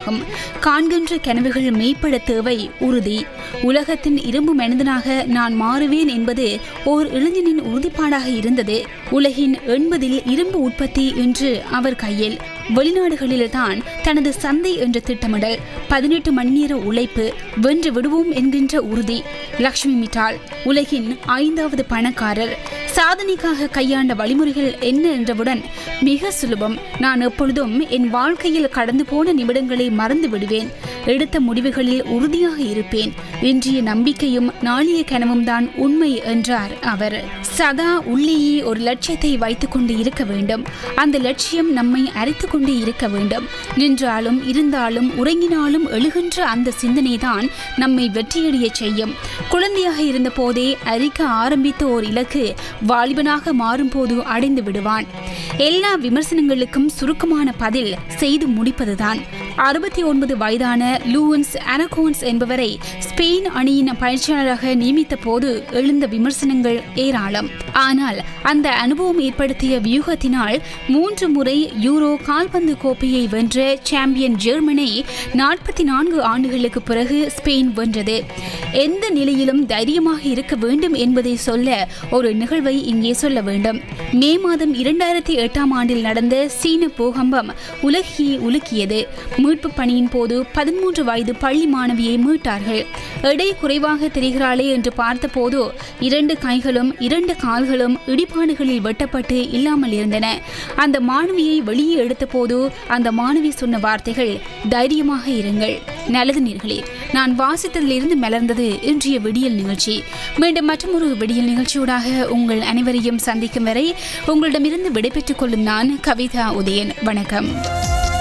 உண்மையாகும் காண்கின்ற கனவுகள் மெய்ப்பட தேவை உறுதி உலகத்தின் இரும்பு மனிதனாக நான் மாறுவேன் என்பது ஓர் இளைஞனின் உறுதிப்பாடாக இருந்தது உலகின் எண்பதில் இரும்பு உற்பத்தி இன்று அவர் கையில் வெளிநாடுகளில்தான் தனது சந்தை என்ற திட்டமிடல் பதினெட்டு மணி நேர உழைப்பு வென்று விடுவோம் என்கின்ற உறுதி லக்ஷ்மி மிட்டால் உலகின் ஐந்தாவது பணக்காரர் சாதனைக்காக கையாண்ட வழிமுறைகள் என்ன என்றவுடன் மிக சுலபம் நான் எப்பொழுதும் என் வாழ்க்கையில் கடந்து போன நிமிடங்களை மறந்து விடுவேன் எடுத்த முடிவுகளில் உறுதியாக இருப்பேன் இன்றைய நம்பிக்கையும் நாளைய கனவும் தான் உண்மை என்றார் அவர் சதா உள்ளேயே ஒரு லட்சியத்தை வைத்துக் கொண்டு இருக்க வேண்டும் அந்த லட்சியம் நம்மை அரைத்துக் கொண்டே இருக்க வேண்டும் நின்றாலும் இருந்தாலும் உறங்கினாலும் எழுகின்ற அந்த சிந்தனைதான் நம்மை வெற்றியடைய செய்யும் குழந்தையாக இருந்த போதே அரிக்க ஆரம்பித்த ஓர் இலக்கு வாலிபனாக மாறும்போது அடைந்து விடுவான் எல்லா விமர்சனங்களுக்கும் சுருக்கமான பதில் செய்து முடிப்பதுதான் அறுபத்தி ஒன்பது வயதான லூவன்ஸ் அனகோன்ஸ் என்பவரை ஸ்பெயின் அணியின் பயிற்சியாளராக நியமித்த போது எழுந்த விமர்சனங்கள் ஏராளம் ஆனால் அந்த அனுபவம் ஏற்படுத்திய வியூகத்தினால் மூன்று முறை யூரோ கால்பந்து கோப்பையை வென்ற சாம்பியன் ஜெர்மனை நாற்பத்தி நான்கு ஆண்டுகளுக்கு பிறகு ஸ்பெயின் வென்றது எந்த நிலையிலும் தைரியமாக இருக்க வேண்டும் என்பதை சொல்ல ஒரு நிகழ்வை இங்கே சொல்ல வேண்டும் மே மாதம் இரண்டாயிரத்தி எட்டாம் ஆண்டில் நடந்த சீன பூகம்பம் உலகையே உலுக்கியது மீட்பு பணியின் போது பதிமூன்று வயது பள்ளி மாணவியை மீட்டார்கள் எடை குறைவாக தெரிகிறாளே என்று பார்த்தபோது இரண்டு கைகளும் இரண்டு கால்களும் இடிபாடுகளில் வெட்டப்பட்டு இல்லாமல் இருந்தன அந்த மாணவியை வெளியே எடுத்தபோது அந்த மாணவி சொன்ன வார்த்தைகள் தைரியமாக இருங்கள் நல்லது நீர்களே நான் வாசித்ததிலிருந்து மலர்ந்தது இன்றைய விடியல் நிகழ்ச்சி மீண்டும் மற்றொரு விடியல் நிகழ்ச்சியூடாக உங்கள் அனைவரையும் சந்திக்கும் வரை உங்களிடமிருந்து விடைபெற்றுக் கொள்ளும் நான் கவிதா உதயன் வணக்கம்